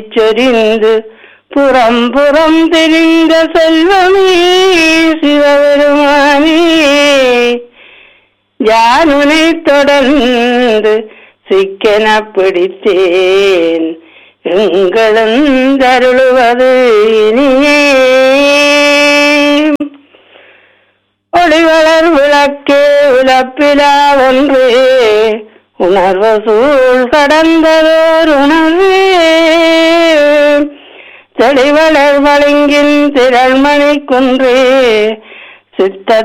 சொரிந்து புறம் புறம் தெரிந்த செல்வமே சிவபெருமானே ஜானுனை தொடர்ந்து சிக்கன பிடித்தேன் எங்களும் தருளுவது இனியே ஒளிவளர் விளக்கே உலப்பிலா ஒன்றே உணர்வு சூழ் கடந்ததோர் உணர்வே தெளிவளர் வழங்கின் திரள்மணி குன்றே சித்த